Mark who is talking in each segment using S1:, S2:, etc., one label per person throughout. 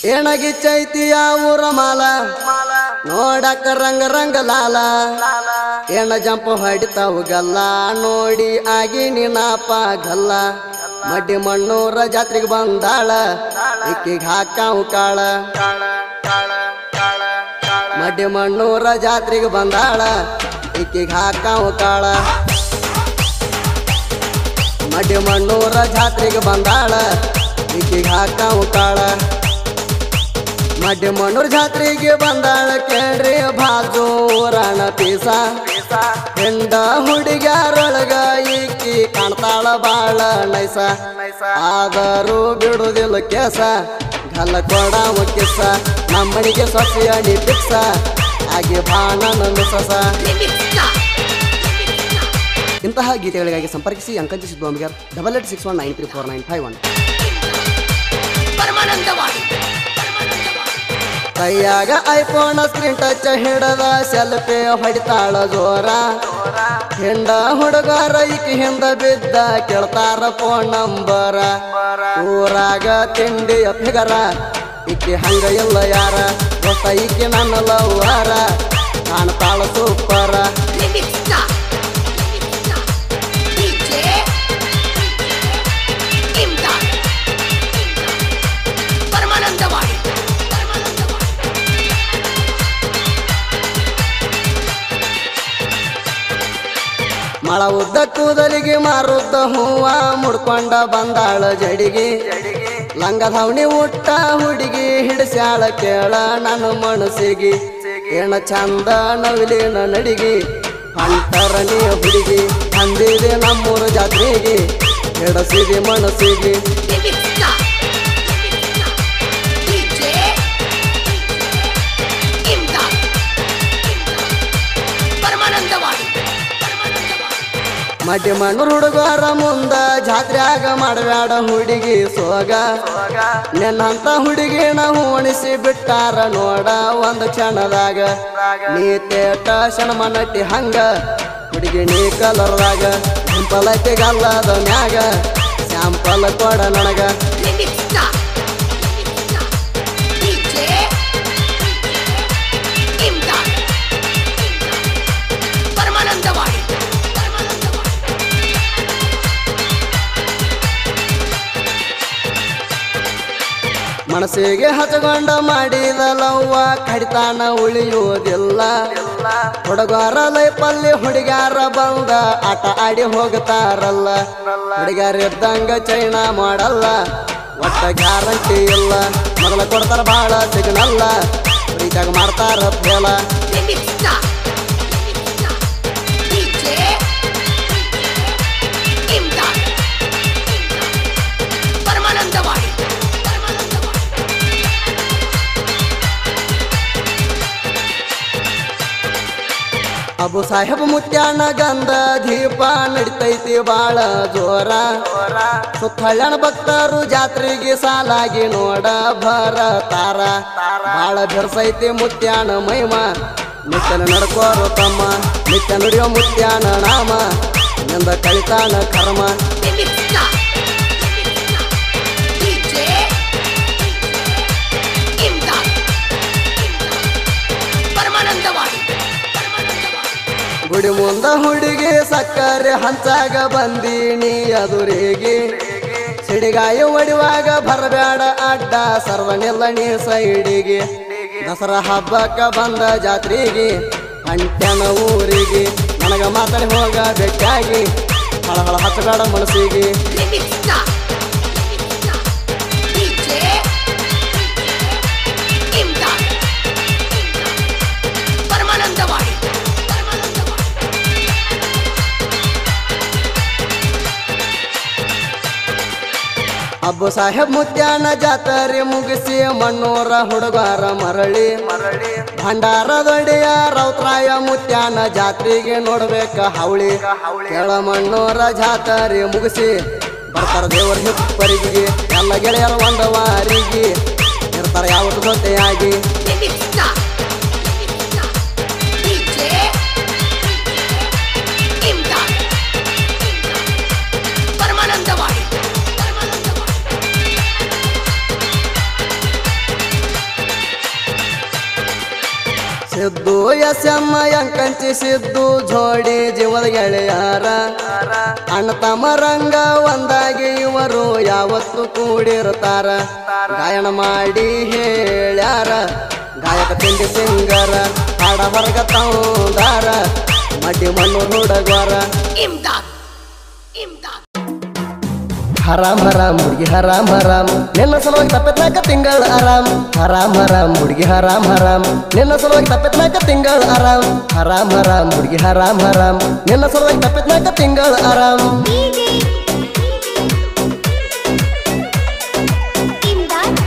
S1: ಏಣಗಿ ಚೈತಿಯ ಊರ ಮಾಲ ನೋಡಕ ರಂಗ ರಂಗ ಲಾಲ ಏಣ ಜಂಪ ಹೊಡಿತಾವು ಗಲ್ಲ ನೋಡಿ ಆಗಿ ನಿನಾಪ ಗಲ್ಲ ಮಡ್ಡಿ ಮಣ್ಣೂರ ಜಾತ್ರೆಗೆ ಬಂದಾಳ ಇಕ್ಕಿಗೆ ಹಾಕಾವು ಕಾಳ ಮಡ್ಡಿ ಮಣ್ಣೂರ ಜಾತ್ರೆಗೆ ಬಂದಾಳ ಇಕ್ಕಿಗೆ ಹಾಕಾವು ಕಾಳ ಮಡ್ಡಿ ಮಣ್ಣೂರ ಜಾತ್ರೆಗೆ ಬಂದಾಳ ಇಕ್ಕಿಗೆ ಹಾಕಾವು ಕಾಳ ಮಡ್ಡಿ ಮಣ್ಣೂರ್ ಜಾತ್ರೆಗೆ ಬಂದಾಳ ಕೇಳ್ರಿ ಬಾಜು ಊರಣ ಪೀಸ ಹೆಂಡ ಹುಡುಗ್ಯಾರೊಳಗ ಈಕಿ ಕಾಣ್ತಾಳ ಬಾಳ ನೈಸ ಆದರೂ ಬಿಡುದಿಲ್ಲ ಕೇಸ ಗಲ್ಲ ಕೊಡಾವ ಕಿಸ ನಮ್ಮನಿಗೆ ಸೊಸೆಯ ನೀ ಪಿಕ್ಸ ಹಾಗೆ ಬಾಣ ಮಿಸಸ ಇಂತಹ ಗೀತೆಗಳಿಗಾಗಿ ಸಂಪರ್ಕಿಸಿ ಅಂಕಂಚಿ ಸಿದ್ವಾಮಿಗರ್ double eight six one nine three four nine five one
S2: Paramanandawadi
S1: ಕೈಯಾಗ ಐಫೋನ್ ಸ್ಕ್ರೀನ್ ಟಚ್ ಹಿಡದ ಸೆಲ್ಫಿ ಹೊಡಿತಾಳ ಜೋರ ಹಿಂಡ ಹುಡುಗರ ಈಕಿ ಹಿಂದ ಬಿದ್ದ ಕೇಳ್ತಾರ ಫೋನ್ ನಂಬರ ಊರಾಗ ತಿಂಡಿಯ ಫಿಗರ ಈಕಿ ಹಂಗ ಇಲ್ಲ ಯಾರ ದೋಸ್ತ ಈಕಿ ನನ್ನ ಲವ್ವಾರ ಕಾಣ್ತಾಳ ಸೂಪರ
S2: ಲಿಮಿಕ್ಸ ಡಿಜೆ ಇಮ್ದಾದ್ ಪರಮಾನಂದವಾಡಿ
S1: ಮಳ ಉದ್ದ ಕೂದಲಿಗೆ ಮಾರುದ್ದ ಹೂವ ಮುಡ್ಕೊಂಡ ಬಂದಾಳ ಜಡಿಗೆ ಲಂಗ ಧಾವಣಿ ಉಟ್ಟ ಹುಡುಗಿ ಹಿಡಿಸ್ಯಾಳ ಕೇಳ ನನ್ನ ಮನಸ್ಸಿಗೆ ಏನ ಚಂದ ನವಿಲಿನ ನಡಿಗೆ ಹೊಂಟರನಿ ಹುಡುಗಿ ಅಂದಿದೆ ನಮ್ಮೂರ ಜಾತ್ರೆಗೆ ಹಿಡಸಿದೆ ಮನಸ್ಸಿಗೆ
S2: ಲಿಮಿಕ್ಸ ಡಿಜೆ ಇಮ್ದಾದ್ ಪರಮಾನಂದವಾಡಿ
S1: ಮಡ್ಡಿ ಮಣ್ಣೂರ್ ಹುಡುಗರ ಮುಂದ ಜಾತ್ರ್ಯಾಗ ಮಾಡಬ್ಯಾಡ ಹುಡುಗಿ ಸೋಗ ನಿನ್ನಂತ ಹುಡುಗಿನ ಉಣಿಸಿ ಬಿಟ್ಟಾರ ನೋಡ ಒಂದು ಕ್ಷಣದಾಗ ನೀ ತೇಟ ಶಣಮ ನಟ್ಟಿ ಹಂಗ ಹುಡುಗಿ ನೀ ಕಲರ್ದಾಗ ಸಿಂಪಲ್ ಐತಿ ಗಲ್ಲದ ಮ್ಯಾಗ ಸ್ಯಾಂಪಲ್ ಕೊಡ ನನಗ
S2: ಲಿಮಿಕ್ಸ ಡಿಜೆ ಇಮ್ದಾದ್ ಪರಮಾನಂದವಾಡಿ
S1: ಮನಸ್ಸಿಗೆ ಹಚ್ಕೊಂಡ ಮಾಡಿದ ಲವ್ವ ಕಡಿತಾನ ಉಳಿಯುವುದಿಲ್ಲ ಹುಡುಗರ ಲೈಪಲ್ಲಿ ಹುಡುಗ್ಯಾರ ಬಂದ ಆಟ ಆಡಿ ಹೋಗ್ತಾರಲ್ಲ ಹುಡುಗ್ಯಾರ ಇದ್ದಂಗ ಚೈನಾ ಮಾಡಲ್ಲ ಒಟ್ಟ ಗ್ಯಾರಂಟಿ ಇಲ್ಲ ಮೊದಲ ಕೊಡ್ತಾರ ಬಾಳ ಸಿಗ್ನಲ್ಲ ಪ್ರೀತಿಯಾಗ ಮಾಡ್ತಾರ ಫೇಲ
S2: ಲಿಮಿಕ್ಸ ಡಿಜೆ ಇಮ್ದಾದ್ ಪರಮಾನಂದವಾಡಿ
S1: ಅಬು ಸಾಹೇಬ್ ಮುತ್ಯಾನ ಗಂಧ ದೀಪ ನಡಿತೈತಿ ಬಾಳ ಜೋರ ಸುತ್ತಳ್ಯಣ ಭಕ್ತರು ಜಾತ್ರೆಗೆ ಸಾಲಾಗಿ ನೋಡ ಭರತಾರ ಬಾಳ ಬೆರ್ಸೈತಿ ಮುತ್ಯಾನ ಮೈಮ ನಿತ್ಯನ ನಡ್ಕೋರು ತಮ್ಮ ನಿತ್ಯ ನುಡಿಯೋ ಮುತ್ಯಾನ ನಾಮ ನಿಂದ ಕಳಿತಾನ ಕರ್ಮ
S2: ಲಿಮಿಕ್ಸ ಡಿಜೆ ಇಮ್ದಾದ್ ಪರಮಾನಂದವಾಡಿ
S1: ಗುಡಿ ಮುಂದ ಹುಡುಗಿ ಸಕ್ಕರೆ ಹಂಚಾಗ ಬಂದೀನಿ ಅದುರಿಗೆ ಸಿಡಿಗಾಯ ಒಡಿವಾಗ ಬರಬೇಡ ಅಡ್ಡ ಸರ್ವನೆಲ್ಲ ನೀ ಸೈಡಿಗೆ ದಸರಾ ಹಬ್ಬಕ್ಕ ಬಂದ ಜಾತ್ರೆಗೆ ಅಂಟನ ಊರಿಗೆ ನನಗ ಮಾತಾಡಿ ಹೋಗ ಬೆಟ್ಟಾಗಿ ಹಳಹಳ ಹಚ್ಚಬೇಡ ಮನಸ್ಸಿಗೆ
S2: ಲಿಮಿಕ್ಸ ಡಿಜೆ ಇಮ್ದಾದ್ ಪರಮಾನಂದವಾಡಿ
S1: ಅಬ್ಬು ಸಾಹೇಬ್ ಮುತ್ಯಾನ ಜಾತ್ರೆ ಮುಗಿಸಿ ಮಣ್ಣೂರ ಹುಡುಗಾರ ಮರಳಿ ಭಂಡಾರದೊಡೆಯ ರೌತ್ರಾಯ ಮುತ್ಯಾನ ಜಾತ್ರೆಗೆ ನೋಡ್ಬೇಕ ಹವಳಿ ಕೆಳ ಮಣ್ಣೂರ ಜಾತ್ರೆ ಮುಗಿಸಿ ಬರ್ತಾರ ದೇವರ ಹಿಪ್ಪರಿಗೆ ಎಲ್ಲ ಗೆಳೆಯರ ಒಂದವಾರಿಗೆ ಇರ್ತಾರ ಯಾವತ್ತು ಜೊತೆಯಾಗಿ
S2: ಲಿಮಿಕ್ಸ ಡಿಜೆ ಇಮ್ದಾದ್ ಪರಮಾನಂದವಾಡಿ
S1: ಸಿದ್ದು ಎಸ್ ಎಮ್ಮ ಎಂಕಂಚಿ ಸಿದ್ದು ಜೋಡಿ ಜೀವದ ಗೆಳೆಯಾರ ಅಣ್ಣ ತಮ್ಮ ರಂಗ ಒಂದಾಗಿ ಇವರು ಯಾವತ್ತು ಕೂಡಿರ್ತಾರ ಗಾಯನ ಮಾಡಿ ಹೇಳ್ಯಾರ ಗಾಯಕ ತಿಂಡಿ ಸಿಂಗರ ಹಾಡ ಹೊರಗ ತಂದಾರ ಮಡ್ಡಿ ಮಣ್ಣು ಹುಡುಗರ
S2: ಇಮ್ದಾದ್ ಇಮ್ದಾದ್
S1: ಹರಾಮ್ ಹರಾಮ್ ಹುಡುಗಿ ಹರಾಮ್ ಹರಾಮ್ ನಿನ್ನ ಸಲುವಾಗಿ ತಪ್ಪತ್ನಾಕ ತಿಂಗಳ ಆರಾಮ್ ಹರಾಮ್ ಹರಾಮ್ ಹುಡುಗಿ ಹರಾಮ್ ಹರಾಮ್ ನಿನ್ನ ಸಲುವಾಗಿ ತಪ್ಪತ್ನಾಕ ತಿಂಗಳ ಆರಾಮ್ ಹರಾಮ್ ಹರಾಮ್ ಹುಡುಗಿ ಹರಾಮ್ ಹರಾಮ್ ನಿನ್ನ ಸಲುವಾಗಿ ತಪ್ಪತ್ನಾಕ ತಿಂಗಳ ಆರಾಮ್
S3: ಇಮ್ದಾದ್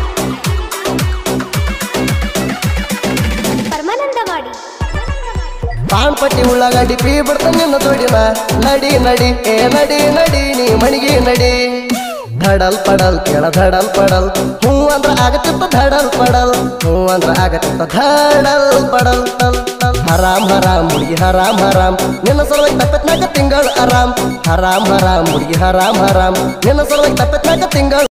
S3: ಪರಮಾನಂದವಾಡಿ
S1: ಪಾಣ್ಪಟ್ಟಿ ಉಳ್ಳಾಗಡ್ಡಿ ಪೀ ಬಿಡ್ತ ನಿನ್ನ ತೋಡಿನ ನಡಿ ನಡಿ ಏ ನಡಿ ನಡಿ ನೀ ಮಣಿಗೆ ನಡಿ ಧಡಲ್ ಪಡಲ್ ಕೇಳ ಧಡಲ್ ಪಡಲ್ ಹೂ ಅಂದ್ರ ಆಗತ್ತಿತ್ತ ಧಡಲ್ ಪಡಲ್ ಹೂ ಅಂದ್ರ ಆಗತ್ತಿತ್ತ ಧಡಲ್ ಪಡಲ್ ಟಲ್ ಟಲ್ ಹರಾಮ್ ಹರಾಮ್ ಹುಡುಗಿ ಹರಾಮ್ ಹರಾಮ್ ನಿನ್ನ ಸಲುವಾಗಿ ತಪ್ಪತ್ನಾಕ ತಿಂಗಳ ಆರಾಮ್ ಹರಾಮ್ ಹರಾಮ್ ಹುಡುಗಿ ಹರಾಮ್ ಹರಾಮ್ ನಿನ್ನ ಸಲುವಾಗಿ ತಪ್ಪತ್ನಾಕ ತಿಂಗಳ